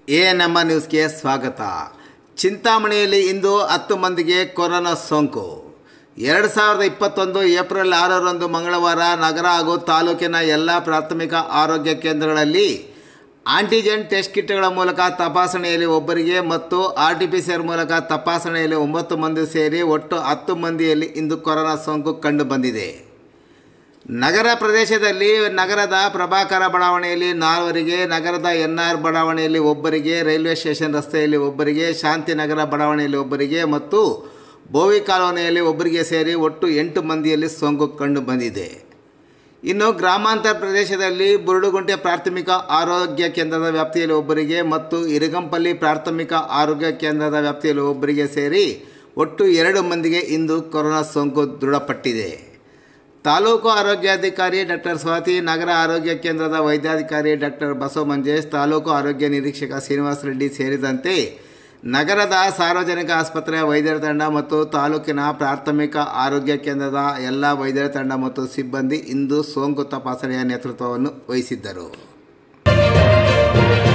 A ನಮ್ಮ ನ್ಯೂಸ್ಗೆ ಸ್ವಾಗತ ಚಿಂತಾಮಣಿಯಲ್ಲಿ ಇಂದು ಹತ್ತು ಮಂದಿಗೆ ಕೊರೋನಾ ಸೋಂಕು ಎರಡು ಸಾವಿರದ ಇಪ್ಪತ್ತೊಂದು ಏಪ್ರಿಲ್ ಆರರಂದು ಮಂಗಳವಾರ ನಗರ ಹಾಗೂ ತಾಲೂಕಿನ ಎಲ್ಲ ಪ್ರಾಥಮಿಕ ಆರೋಗ್ಯ ಕೇಂದ್ರಗಳಲ್ಲಿ ಆಂಟಿಜೆನ್ ಟೆಸ್ಟ್ ಕಿಟ್ಗಳ ಮೂಲಕ ತಪಾಸಣೆಯಲ್ಲಿ ಒಬ್ಬರಿಗೆ ಮತ್ತು R T P C R ಮೂಲಕ ತಪಾಸಣೆಯಲ್ಲಿ ಒಂಬತ್ತು ಮಂದಿ ಸೇರಿ ಒಟ್ಟು ಹತ್ತು ಮಂದಿಯಲ್ಲಿ ಇಂದು ಕೊರೋನಾ ಸೋಂಕು ಕಂಡುಬಂದಿದೆ ನಗರ ಪ್ರದೇಶದಲ್ಲಿ ನಗರದ ಪ್ರಭಾಕರ ಬಡಾವಣೆಯಲ್ಲಿ ನಾಲ್ವರಿಗೆ ನಗರದ ಎನ್ ಆರ್ ಬಡಾವಣೆಯಲ್ಲಿ ಒಬ್ಬರಿಗೆ ರೈಲ್ವೆ ಸ್ಟೇಷನ್ ರಸ್ತೆಯಲ್ಲಿ ಒಬ್ಬರಿಗೆ ಶಾಂತಿನಗರ ಬಡಾವಣೆಯಲ್ಲಿ ಒಬ್ಬರಿಗೆ ಮತ್ತು ಬೋವಿ ಕಾಲೋನಿಯಲ್ಲಿ ಒಬ್ಬರಿಗೆ ಸೇರಿ ಒಟ್ಟು ಎಂಟು ಮಂದಿಯಲ್ಲಿ ಸೋಂಕು ಕಂಡು ಬಂದಿದೆ ಇನ್ನು ಗ್ರಾಮಾಂತರ ಪ್ರದೇಶದಲ್ಲಿ ಬುರುಡುಗುಂಟೆ ಪ್ರಾಥಮಿಕ ಆರೋಗ್ಯ ಕೇಂದ್ರದ ವ್ಯಾಪ್ತಿಯಲ್ಲಿ ಒಬ್ಬರಿಗೆ ಮತ್ತು ಇರಗಂಪಲ್ಲಿ ಪ್ರಾಥಮಿಕ ಆರೋಗ್ಯ ಕೇಂದ್ರದ ವ್ಯಾಪ್ತಿಯಲ್ಲಿ ಒಬ್ಬರಿಗೆ ಸೇರಿ ಒಟ್ಟು ಎರಡು ಮಂದಿಗೆ ಇಂದು ಕೊರೋನಾ ಸೋಂಕು ದೃಢಪಟ್ಟಿದೆ ತಾಲೂಕು ಆರೋಗ್ಯಾಧಿಕಾರಿ ಡಾಕ್ಟರ್ ಸ್ವಾತಿ ನಗರ ಆರೋಗ್ಯ ಕೇಂದ್ರದ ವೈದ್ಯಾಧಿಕಾರಿ ಡಾಕ್ಟರ್ ಬಸವ ಮಂಜೇಶ್ ತಾಲೂಕು ಆರೋಗ್ಯ ನಿರೀಕ್ಷಕ ಶ್ರೀನಿವಾಸ ರೆಡ್ಡಿ ಸೇರಿದಂತೆ ನಗರದ ಸಾರ್ವಜನಿಕ ಆಸ್ಪತ್ರೆಯ ವೈದ್ಯರ ತಂಡ ಮತ್ತು ತಾಲೂಕಿನ ಪ್ರಾಥಮಿಕ ಆರೋಗ್ಯ ಕೇಂದ್ರದ ಎಲ್ಲ ವೈದ್ಯರ ತಂಡ ಮತ್ತು ಸಿಬ್ಬಂದಿ ಇಂದು ಸೋಂಕು ತಪಾಸಣೆಯ ನೇತೃತ್ವವನ್ನು ವಹಿಸಿದ್ದರು